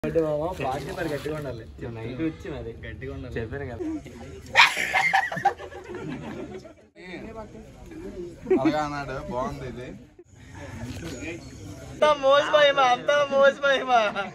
Party మరి గట్టిగా ఉండాలి నైట్ వచ్చి మరి గట్టిగా ఉండాలి చెప్పాను కదా అలాగా అన్నాడు బాగుంది ఇది అంతా మోసపోయేమా అంతా మోసపోయేమా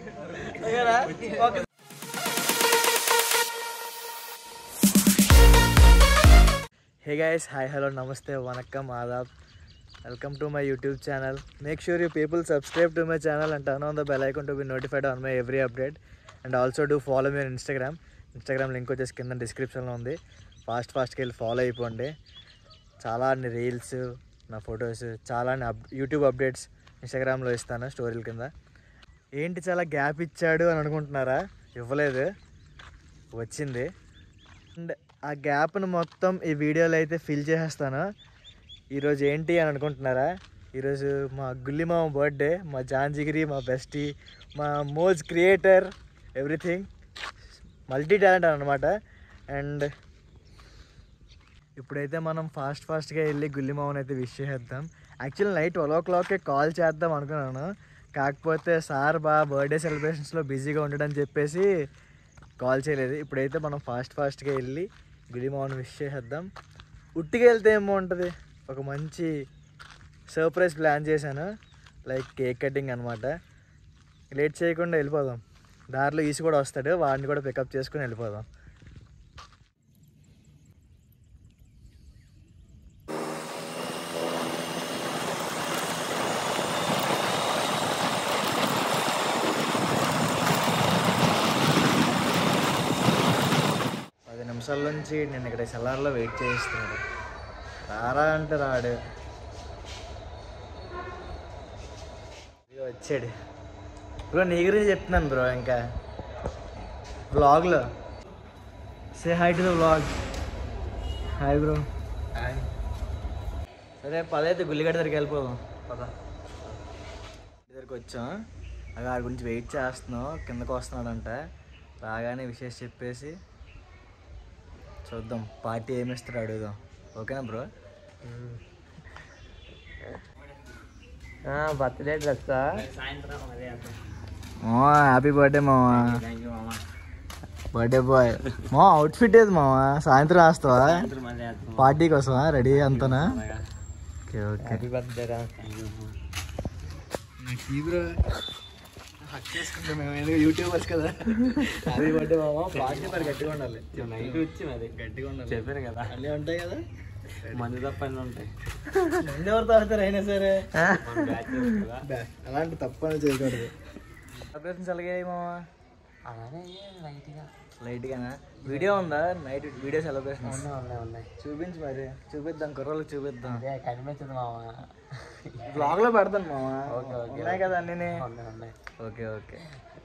hey guys hi hello namaste vanakkam adaab welcome to my YouTube channel make sure you people subscribe to my channel and turn on the bell icon to be notified on my every update and also do follow me Instagram Instagram link వచ్చేసి కింద డిస్క్రిప్షన్లో ఉంది fast ఫాస్ట్కి వెళ్ళి follow అయిపోండి చాలా అన్ని reels నా photos చాలా అన్ని అప్ యూట్యూబ్ అప్డేట్స్ ఇన్స్టాగ్రామ్లో ఇస్తాను స్టోరీల కింద ఏంటి చాలా గ్యాప్ ఇచ్చాడు అని అనుకుంటున్నారా ఇవ్వలేదు వచ్చింది అండ్ ఆ గ్యాప్ను మొత్తం ఈ వీడియోలో అయితే ఫిల్ చేసేస్తాను ఈరోజు ఏంటి అని అనుకుంటున్నారా ఈరోజు మా గుల్లి మామ బర్త్డే మా జాంజిగిరి మా బెస్టీ మా Moj creator everything multi talent అనమాట అండ్ ఇప్పుడైతే మనం ఫాస్ట్ ఫాస్ట్గా వెళ్ళి గుల్లి మామని అయితే విష్ చేసేద్దాం యాక్చువల్ నైట్ ట్వెల్వ్ ఓ క్లాక్కే కాల్ చేద్దాం అనుకున్నాను కాకపోతే సార్ బా బర్త్డే సెలబ్రేషన్స్లో బిజీగా ఉండడని చెప్పేసి కాల్ చేయలేదు ఇప్పుడైతే మనం ఫాస్ట్ ఫాస్ట్గా వెళ్ళి గుడి మామని విష్ చేసేద్దాం ఉట్టిగా వెళ్తే ఏమో ఉంటుంది ఒక మంచి సర్ప్రైజ్ ప్లాన్ చేశాను లైక్ కేక్ కటింగ్ అనమాట లేట్ చేయకుండా వెళ్ళిపోదాం దారిలో ఈసి కూడా వస్తాడు వాడిని కూడా పికప్ చేసుకుని వెళ్ళిపోదాం పది నిమిషాల నుంచి నేను ఇక్కడ సెల్లార్లో వెయిట్ చేయిస్తున్నాడు రారా అంటే రాడు ఇదిగో వచ్చాడు బ్రో నీ గురించి చెప్తున్నాను బ్రో ఇంకా వ్లాగ్లో say hi to the vlog hi bro సరే పదైతే గుల్లిగడ్డ దగ్గరికి వెళ్ళిపోదాం పద దగ్గరికి వచ్చాం అలా ఆడి గురించి వెయిట్ చేస్తున్నాం కిందకు వస్తున్నాడంట రాగానే విశేష చెప్పేసి చూద్దాం పార్టీ ఏమి ఇస్తాడో అడుగుదాం ఓకేనా bro birthday dress happy birthday మామా థ్యాంక్ యూ మామ బర్త్డే బాయ్ మా అవుట్ఫిట్ ఏది మామా సాయంత్రం వేస్తావా మళ్ళీ పార్టీ కోసమా రెడీ అంతనా ఓకే ఓకే హ్యాపీ బర్త్డే రా థ్యాంక్ యూ యూట్యూబర్స్ కదా హ్యాపీ బర్త్డే మామా పార్టీ మరి గట్టిగా ఉండాలి నైట్ వచ్చి మరి గట్టిగా ఉండాలి చెప్పాను కదా అన్నీ ఉంటాయి కదా మందు తప్ప అన్నీ ఉంటాయి ముందు ఎవరు తాగుతారు అయినా సరే మన బ్యాచ్ కదా బా, అలాంటి తప్పని చేయకూడదు సెలబ్రేషన్స్ అలాగే మామా అలానే లైట్గా లైట్గానా వీడియో ఉందా నైట్ వీడియో సెలబ్రేషన్ ఉన్నాయి ఉన్నాయి ఉన్నాయి చూపించు మరి చూపిద్దాం కుర్రోళ్ళకి చూపిద్దాం అదే కనిపించదు మామ బ్లాగ్ లో పెడతాను మామ ఓకే, ఓకే. ఉన్నాయి కదా అన్నీ ఉన్నాయి ఉన్నాయి okay okay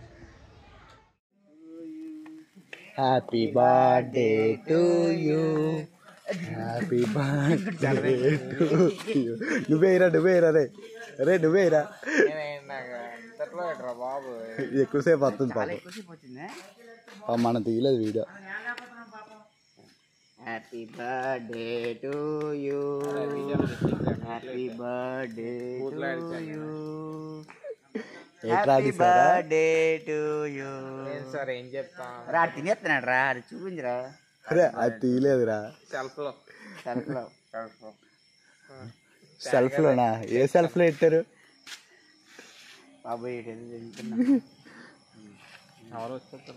happy birthday to you happy birthday to you నువ్వేరా నువ్వేరా రే రే నువ్వేరా బాబు ఎక్కువసేపు వస్తుంది పాప పాప మనం తీయలేదు video happy birthday to you happy birthday to you ఎట్లా బర్త్డే టు యూ సార్ ఏం చెప్తాం రా తినేస్తున్నాడు రా అది చూపించరా అరే అది తీయలేదురా సెల్ఫ్ లో సెల్ఫ్ లో సెల్ఫ్ లోనా ఏ సెల్ఫ్ లో పెట్టారు బాబు ఏంటి తింటున్నా ఎవరు వచ్చేస్తారు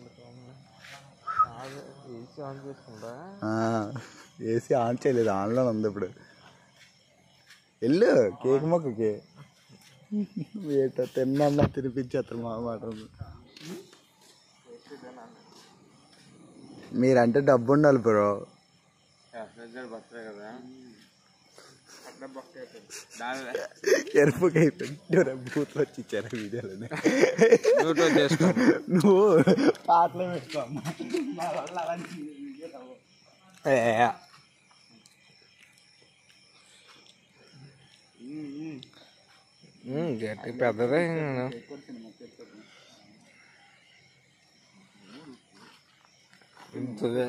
ఏసీ ఆన్ చేసుకుంటా ఏసీ ఆన్ చేయలేదు ఆన్లో ఉంది ఇప్పుడు వెళ్ళు కేక్ మొక్కకి ఏటో తిన్నా తినిపించేస్తారు మా మాట మీరంటే డబ్బు ఉండాలి బ్రో బర్త్డే కదా ఎరుపుకి అయిపోయింది బూత్లో వచ్చి ఇచ్చారు వీడియోలోనే యూట్యూబ్ చేసుకో నువ్వు పాటలు పెట్టుకోమ్మా మా వల్ల అలాంటి గట్టి పెద్దదే ఇంతదే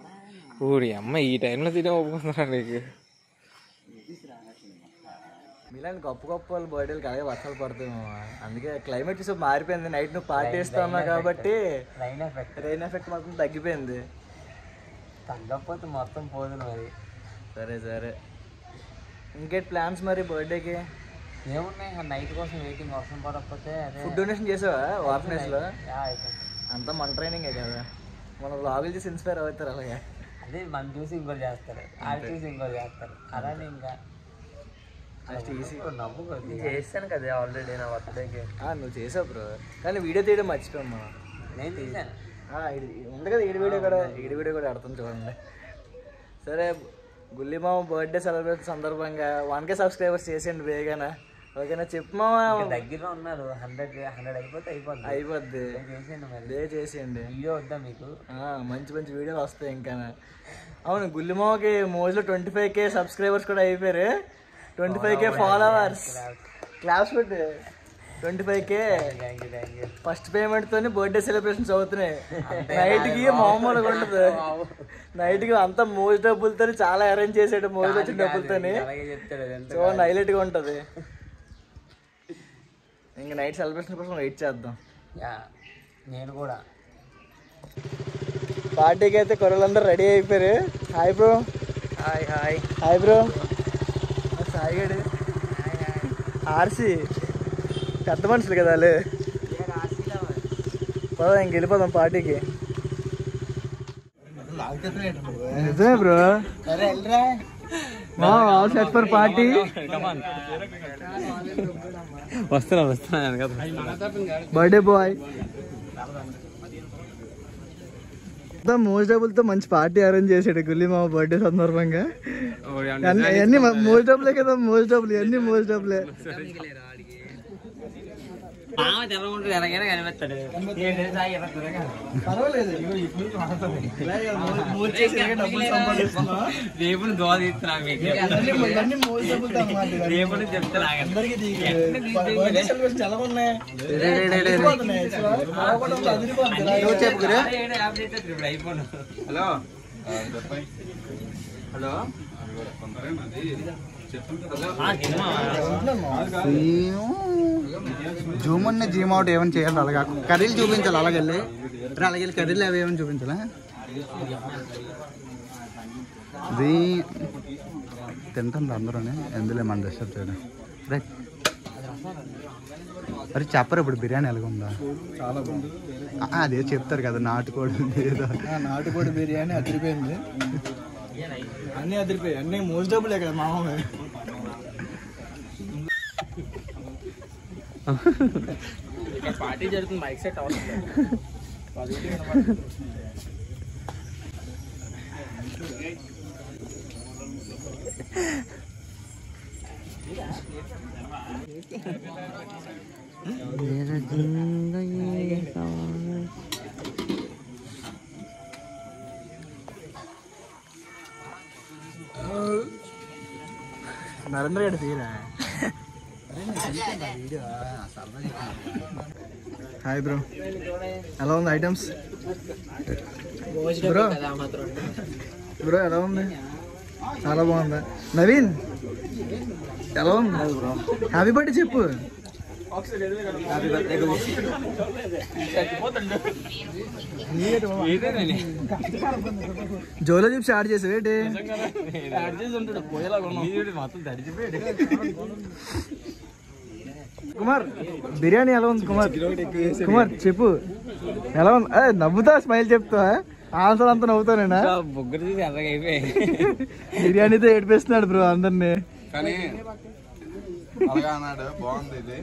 ఊరి అమ్మ ఈ టైంలో తినే ఒప్పుకుంటున్నా నీకు మీలాంటి గొప్ప గొప్ప వాళ్ళ బర్త్డేలకి అలాగే వర్షాలు పడతాయి మామ. అందుకే క్లైమేట్ చూసి మారిపోయింది నైట్ నువ్వు పార్టీ ఇస్తున్నావు కాబట్టి లైన్ ఎఫెక్ట్ రెయిన్ ఎఫెక్ట్ మొత్తం తగ్గిపోయింది తగ్గకపోతే మొత్తం పోదు మరి సరే సరే ఇంకేంటి ప్లాన్స్ మరి బర్త్డేకి ఏమున్నాయి నైట్ కోసం వెయిటింగ్ వర్షం పడకపోతే అదే ఫుడ్ డొనేషన్ చేసావా ఆర్ఫనేజ్ లో యా, అయిపోయింది. అంతా మన ట్రైనింగే కదా మన బ్లాగులు చూసి ఇన్స్పైర్ అవుతారు అలాగే అదే మనం చూసి ఇంకోటి చేస్తారు వాళ్ళు చూసి ఇంకోటి చేస్తారు అలానే ఇంకా జస్ట్ ఈజీ నవ్వు చేస్తాను కదా ఆల్రెడీ నా బర్త్డేకి నువ్వు చేసావు బ్రో కానీ వీడియో తీయడం మర్చిపోయాం మనం నేను తీసాను ఆ, ఇది ఉంది కదా ఈడి వీడియో కూడా ఈడి వీడియో కూడా ఆడుతుంది చూడండి సరే గుల్లి మామ బర్త్డే సెలబ్రేట్ సందర్భంగా వన్ కే సబ్స్క్రైబర్స్ చేసేయండి వేగానా ఓకేనా చెప్పు మామ దగ్గరలో ఉన్నారు హండ్రెడ్ హండ్రెడ్ అయిపోతే అయిపోద్ది అయిపోద్ది చేసేయండి మరి అదే చేసేయండి వీడియో వద్దా మీకు ఆ, మంచి మంచి వీడియోలు వస్తాయి ఇంకా అవును గుల్లిమావకి మోజ్లో ట్వంటీ ఫైవ్ కే సబ్స్క్రైబర్స్ కూడా అయిపోయారు twenty five K followers class కొట్టు twenty five K thank you thank you first payment తోని బర్త్డే సెలబ్రేషన్స్ అవుతున్నాయి నైట్ కి మామూలుగా ఉండదు నైట్ కి అంతా మోజ్ డబ్బులతో చాలా అరేంజ్ చేసాడు మోజ్ వచ్చిన డబ్బులతోని అలాగే చెప్తాడు అదంతా సో హైలైట్ గా ఉంటది ఇంకా నైట్ సెలబ్రేషన్ కోసం వెయిట్ చేద్దాం యా నేను కూడా పార్టీకి అయితే కుర్రలందరూ రెడీ అయిపోయారు hi bro hi hi hi bro సాయిగడు ఆర్సి పెద్ద మనుషులు కదా వాళ్ళు పదా ఇంక వెళ్ళిపోదాం పార్టీకి నిజమే bro all set for party వస్తున్నా వస్తున్నా కదా బర్త్డే బాయ్ మోస్ట్ డబుల్తో మంచి పార్టీ అరేంజ్ చేసాడు గుల్లి మామ బర్త్డే సందర్భంగా అన్ని అన్ని మోస్ట్ డబ్బులే కదా మోస్ట్ డబ్బులు అన్ని మోస్ట్ డబ్బులే మామ తెల్ల ఉంటుంది ఎలాగైనా కనిపిస్తాడు పర్వాలేదు రేపు దోవ తీస్తున్నా మీకు రేపు నుంచి చెప్తా చాలా ఉన్నాయి చెప్పు అయిపోను హలో హలో జూమ్ ఉన్న జూమ్ అవుట్ ఏమైనా చేయాలి అలాగా కర్రీలు చూపించాలి అలాగెళ్ళి రా అలాగే కర్రీలు అవి ఏమైనా చూపించాలా ఇది తింటాం అందరూ ఎందులో మన డిస్టర్బ్ చేయడం రైట్ మరి చెప్పరు ఇప్పుడు బిర్యానీ ఎలాగుందా చాలా బాగుంది ఆ, అదే చెప్తారు కదా నాటుకోడి ఉంది ఏదో నాటుకోడి బిర్యానీ అదిరిపోయింది అన్నీ అదిరిపోయాయి అన్నీ మోస్ట్ డబ్బులే కదా మామ పార్టీ జరుగుతుంది మైక్ సెట్ అవసరం నరేంద్ర గారి తీరా హాయ్ బ్రో ఎలా ఉంది ఐటమ్స్ బ్రో బ్రో ఎలా ఉంది చాలా బాగుంది నవీన్ ఎలా ఉంది హ్యాపీ బర్త్డే చెప్పు జోలో చెప్పి స్టార్ట్ చేసావు ఏంటి మొత్తం తడిచిపోయాడు కుమార్ బిర్యానీ ఎలా ఉంది కుమార్ కుమార్ చెప్పు ఎలా ఉంది ఏ, నవ్వుతా స్మైల్ చెప్తా ఆన్సర్ అంతా నవ్వుతానేనా బొగ్గరు చూసి ఎర్రగా అయిపోయాయి బిర్యానీతో ఏడిపిస్తున్నాడు బ్రో అందరినీ కానీ అలాగా అన్నాడు బాగుంది ఇది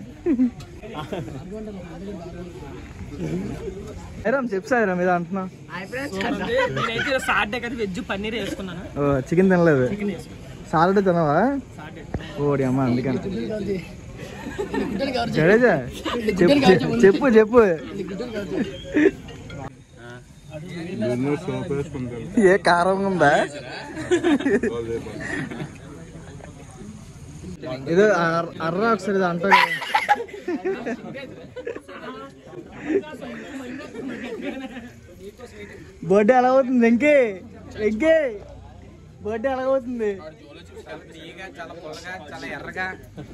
సాయిరామ్ చెప్పు సాయిరామ్ ఏదో అంటున్నా నేనైతే సాటర్డే కదా వెజ్ పన్నీర్ వేసుకున్నాను ఓ చికెన్ తినలేదు సాలడ్ తినవా ఓడి అమ్మ అందుకని జడేజా చెప్పు చెప్పు చెప్పు ఏ కారం ఉందా ఏదో అర్- అర్ర ఒకసారి ఇది అంటాడు బర్త్డే ఎలా అవుతుంది వెంకే వెంకే బర్త్డే ఎలా అవుతుంది చాలా తీయగా చాలా పొలగా చాలా ఎర్రగా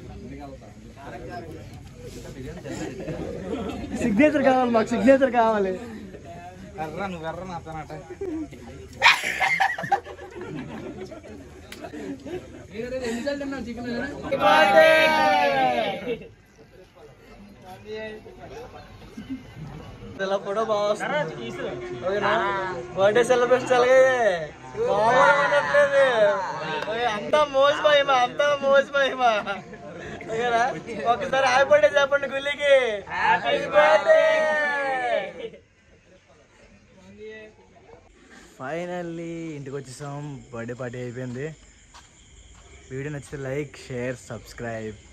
సిగ్నేచర్ కావాలి మాకు సిగ్నేచర్ కావాలి ఎర్ర నువ్వు ఎర్ర నా అతనట ఇలా ఫోటో బాగా వస్తుంది ఓకేనా బర్త్డే సెలబ్రేషన్ అలాగే మామూలుగా ఉండట్లేదు ఓకే, అంతా మోజ్ మహిమ అంతా మోజ్ మహిమ ఓకేనా ఒకసారి హ్యాపీ బర్త్డే చెప్పండి గుల్లికి హ్యాపీ బర్త్డే ఫైనల్లీ ఇంటికి వచ్చేసాం బర్త్డే పార్టీ అయిపోయింది వీడియో నచ్చితే లైక్ షేర్ సబ్స్క్రైబ్